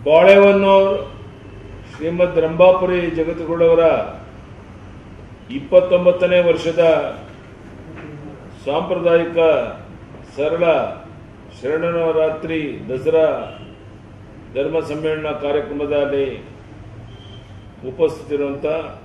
ಬಾಳೆಹೊನ್ನೂರು ಶ್ರೀಮದ್ ರಂಭಾಪುರಿ ಜಗದ್ಗುರುಳವರ ಇಪ್ಪತ್ತೊಂಬತ್ತನೇ ವರ್ಷದ ಸಾಂಪ್ರದಾಯಿಕ ಸರಳ ಶರಣನವರಾತ್ರಿ ದಸರಾ ಧರ್ಮ ಸಮ್ಮೇಳನ ಕಾರ್ಯಕ್ರಮದಲ್ಲಿ ಉಪಸ್ಥಿತಿರುವಂಥ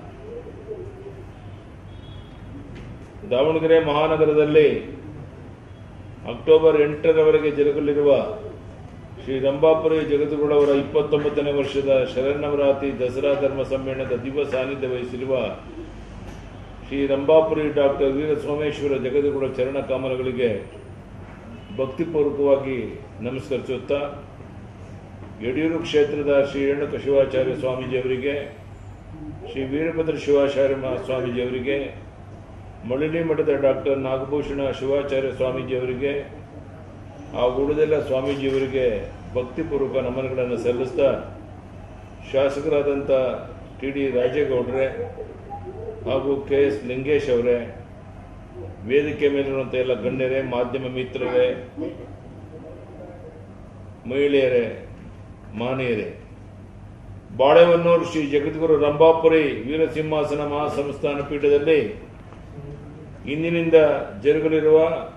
ದಾವಣಗೆರೆ ಮಹಾನಗರದಲ್ಲಿ ಅಕ್ಟೋಬರ್ ಎಂಟರವರೆಗೆ ಜರುಗಲಿರುವ ಶ್ರೀ ರಂಭಾಪುರಿ ಜಗದ್ಗುರುಳವರ ಇಪ್ಪತ್ತೊಂಬತ್ತನೇ ವರ್ಷದ ಶರನ್ನವರಾತ್ರಿ ದಸರಾ ಧರ್ಮ ಸಮ್ಮೇಳನದ ದಿವ್ಯ ಸಾನ್ನಿಧ್ಯ ವಹಿಸಿರುವ ಶ್ರೀ ರಂಭಾಪುರಿ ಡಾಕ್ಟರ್ ವೀರ ಸೋಮೇಶ್ವರ ಜಗದ್ಗುರುಳ ಚರಣ ಕಾಮನಗಳಿಗೆ ಭಕ್ತಿಪೂರ್ವಕವಾಗಿ ನಮಸ್ಕರಿಸುತ್ತಾ ಯಡಿಯೂರು ಕ್ಷೇತ್ರದ ಶ್ರೀ ರೇಣುಕ ಶಿವಾಚಾರ್ಯ ಸ್ವಾಮೀಜಿಯವರಿಗೆ ಶ್ರೀ ವೀರಭದ್ರ ಶಿವಾಚಾರ್ಯ ಮಹಾ ಸ್ವಾಮೀಜಿಯವರಿಗೆ ಮಳಲಿ ಮಠದ ಡಾಕ್ಟರ್ ನಾಗಭೂಷಣ ಶಿವಾಚಾರ್ಯ ಸ್ವಾಮೀಜಿಯವರಿಗೆ ಆ ಉಳಿದೆಲ್ಲ ಸ್ವಾಮೀಜಿಯವರಿಗೆ ಭಕ್ತಿಪೂರ್ವಕ ನಮನಗಳನ್ನು ಸಲ್ಲಿಸ್ತಾ ಶಾಸಕರಾದಂಥ ಟಿ ಡಿ ರಾಜೇಗೌಡರೇ ಹಾಗೂ ಕೆ ಎಸ್ ಲಿಂಗೇಶ್ ಅವರೇ ವೇದಿಕೆ ಮೇಲಿರುವಂಥ ಎಲ್ಲ ಗಣ್ಯರೇ ಮಾಧ್ಯಮ ಮಿತ್ರರೇ ಮಹಿಳೆಯರೇ ಮಾನೆಯರೇ ಬಾಳೆಹೊನ್ನೂರು ಶ್ರೀ ಜಗದ್ಗುರು ರಂಭಾಪುರಿ ವೀರಸಿಂಹಾಸನ ಮಹಾಸಂಸ್ಥಾನ ಪೀಠದಲ್ಲಿ ಇಂದಿನಿಂದ ಜರುಗಲಿರುವ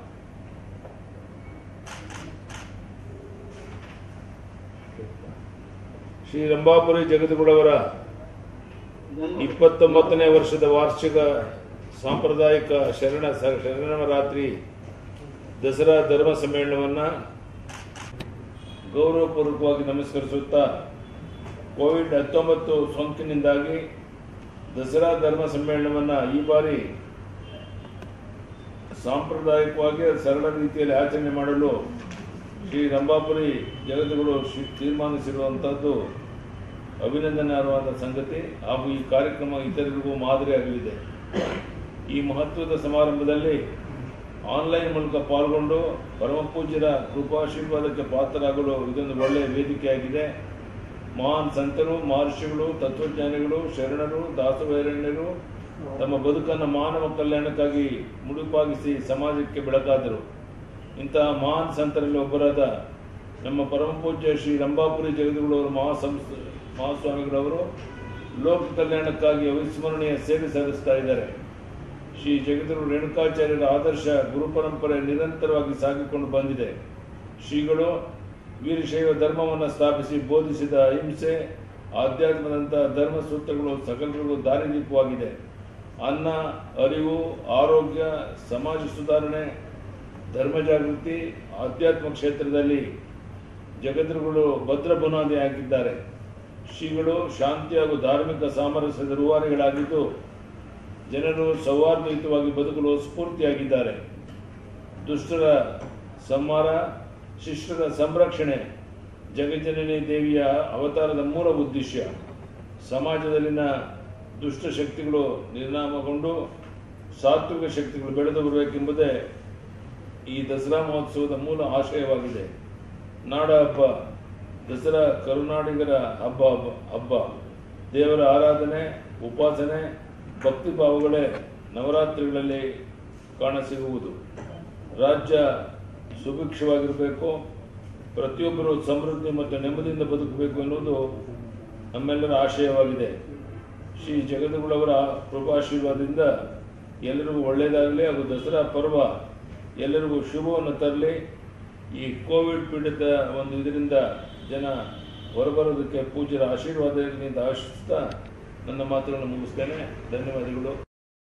ಶ್ರೀ ರಂಭಾಪುರಿ ಜಗದ್ಗುರುವರ ಇಪ್ಪತ್ತೊಂಬತ್ತನೇ ವರ್ಷದ ವಾರ್ಷಿಕ ಸಾಂಪ್ರದಾಯಿಕ ಶರಣ ಶರಣವರಾತ್ರಿ ದಸರಾ ಧರ್ಮ ಸಮ್ಮೇಳನವನ್ನು ಗೌರವಪೂರ್ವಕವಾಗಿ ನಮಸ್ಕರಿಸುತ್ತಾ ಕೋವಿಡ್ ಹತ್ತೊಂಬತ್ತು ಸೋಂಕಿನಿಂದಾಗಿ ದಸರಾ ಧರ್ಮ ಸಮ್ಮೇಳನವನ್ನು ಈ ಬಾರಿ ಸಾಂಪ್ರದಾಯಿಕವಾಗಿ ಸರಳ ರೀತಿಯಲ್ಲಿ ಆಚರಣೆ ಮಾಡಲು ಶ್ರೀ ರಂಭಾಪುರಿ ಜಗದ್ಗುರು ಶ್ರೀ ತೀರ್ಮಾನಿಸಿರುವಂಥದ್ದು ಅಭಿನಂದನಾರ್ಹವಾದ ಸಂಗತಿ ಹಾಗೂ ಈ ಕಾರ್ಯಕ್ರಮ ಇತರರಿಗೂ ಮಾದರಿಯಾಗಲಿದೆ ಈ ಮಹತ್ವದ ಸಮಾರಂಭದಲ್ಲಿ ಆನ್ಲೈನ್ ಮೂಲಕ ಪಾಲ್ಗೊಂಡು ಪರಮಪೂಜ್ಯರ ಕೃಪಾಶೀರ್ವಾದಕ್ಕೆ ಪಾತ್ರರಾಗಲು ಇದೊಂದು ಒಳ್ಳೆಯ ವೇದಿಕೆಯಾಗಿದೆ ಮಹಾನ್ ಸಂತರು ಮಹರ್ಷಿಗಳು ತತ್ವಜ್ಞಾನಿಗಳು ಶರಣರು ದಾಸವೈರಣ್ಯರು ತಮ್ಮ ಬದುಕನ್ನು ಮಾನವ ಕಲ್ಯಾಣಕ್ಕಾಗಿ ಮುಡುಪಾಗಿಸಿ ಸಮಾಜಕ್ಕೆ ಬೆಳಕಾದರು ಇಂತಹ ಮಹಾನ್ ಸಂತರಲ್ಲಿ ಒಬ್ಬರಾದ ನಮ್ಮ ಪರಮಪೂಜ್ಯ ಶ್ರೀ ರಂಭಾಪುರಿ ಜಗದ್ಗುರುವರು ಮಹಾಸಂಸ್ ಮಹಾಸ್ವಾಮಿಗಳವರು ಲೋಕ ಕಲ್ಯಾಣಕ್ಕಾಗಿ ಅವಿಸ್ಮರಣೀಯ ಸೇವೆ ಸಲ್ಲಿಸ್ತಾ ಇದ್ದಾರೆ ಶ್ರೀ ಜಗದ್ಗುರು ರೇಣುಕಾಚಾರ್ಯರ ಆದರ್ಶ ಗುರು ಪರಂಪರೆ ನಿರಂತರವಾಗಿ ಸಾಗಿಕೊಂಡು ಬಂದಿದೆ ಶ್ರೀಗಳು ವೀರಶೈವ ಧರ್ಮವನ್ನು ಸ್ಥಾಪಿಸಿ ಬೋಧಿಸಿದ ಅಹಿಂಸೆ ಆಧ್ಯಾತ್ಮದಂತಹ ಧರ್ಮ ಸೂತ್ರಗಳು ಸಕಲರಿಗೂ ದಾರಿದೀಪವಾಗಿದೆ ಅನ್ನ ಅರಿವು ಆರೋಗ್ಯ ಸಮಾಜ ಸುಧಾರಣೆ ಧರ್ಮ ಜಾಗೃತಿ ಆಧ್ಯಾತ್ಮ ಕ್ಷೇತ್ರದಲ್ಲಿ ಜಗದ್ಗುರುಗಳು ಭದ್ರ ಬುನಾದಿ ಹಾಕಿದ್ದಾರೆ ಶ್ರೀಗಳು ಶಾಂತಿ ಹಾಗೂ ಧಾರ್ಮಿಕ ಸಾಮರಸ್ಯದ ರೂವಾರಿಗಳಾಗಿದ್ದು ಜನರು ಸೌಹಾರ್ದಯುತವಾಗಿ ಬದುಕಲು ಸ್ಫೂರ್ತಿಯಾಗಿದ್ದಾರೆ ದುಷ್ಟರ ಸಂಹಾರ ಶಿಷ್ಟರ ಸಂರಕ್ಷಣೆ ಜಗಜ್ಜನನಿ ದೇವಿಯ ಅವತಾರದ ಮೂಲ ಉದ್ದೇಶ ಸಮಾಜದಲ್ಲಿನ ದುಷ್ಟ ಶಕ್ತಿಗಳು ನಿರ್ನಾಮಗೊಂಡು ಸಾತ್ವಿಕ ಶಕ್ತಿಗಳು ಬೆಳೆದು ಬರಬೇಕೆಂಬುದೇ ಈ ದಸರಾ ಮಹೋತ್ಸವದ ಮೂಲ ಆಶಯವಾಗಿದೆ ನಾಡ ಹಬ್ಬ ದಸರಾ ಕರುನಾಡಿಗರ ಹಬ್ಬ ಹಬ್ಬ ಹಬ್ಬ ದೇವರ ಆರಾಧನೆ ಉಪಾಸನೆ ಭಕ್ತಿ ಭಾವಗಳೇ ನವರಾತ್ರಿಗಳಲ್ಲಿ ಕಾಣಸಿಗುವುದು ರಾಜ್ಯ ಸುಭಿಕ್ಷವಾಗಿರಬೇಕು ಪ್ರತಿಯೊಬ್ಬರು ಸಮೃದ್ಧಿ ಮತ್ತು ನೆಮ್ಮದಿಯಿಂದ ಬದುಕಬೇಕು ಎನ್ನುವುದು ನಮ್ಮೆಲ್ಲರ ಆಶಯವಾಗಿದೆ ಶ್ರೀ ಜಗದ್ಗುಳವರ ಕೃಪಾಶೀರ್ವಾದದಿಂದ ಎಲ್ಲರಿಗೂ ಒಳ್ಳೆಯದಾಗಲಿ ಹಾಗೂ ದಸರಾ ಪರ್ವ ಎಲ್ಲರಿಗೂ ಶುಭವನ್ನು ತರಲಿ ಈ ಕೋವಿಡ್ ಪೀಡಿತ ಒಂದು ಇದರಿಂದ ಜನ ಹೊರಬರೋದಕ್ಕೆ ಪೂಜ್ಯರ ಆಶೀರ್ವಾದ ಇರಲಿ ಅಂತ ಆಶಿಸ್ತಾ ನನ್ನ ಮಾತುಗಳನ್ನು ಮುಗಿಸ್ತೇನೆ ಧನ್ಯವಾದಗಳು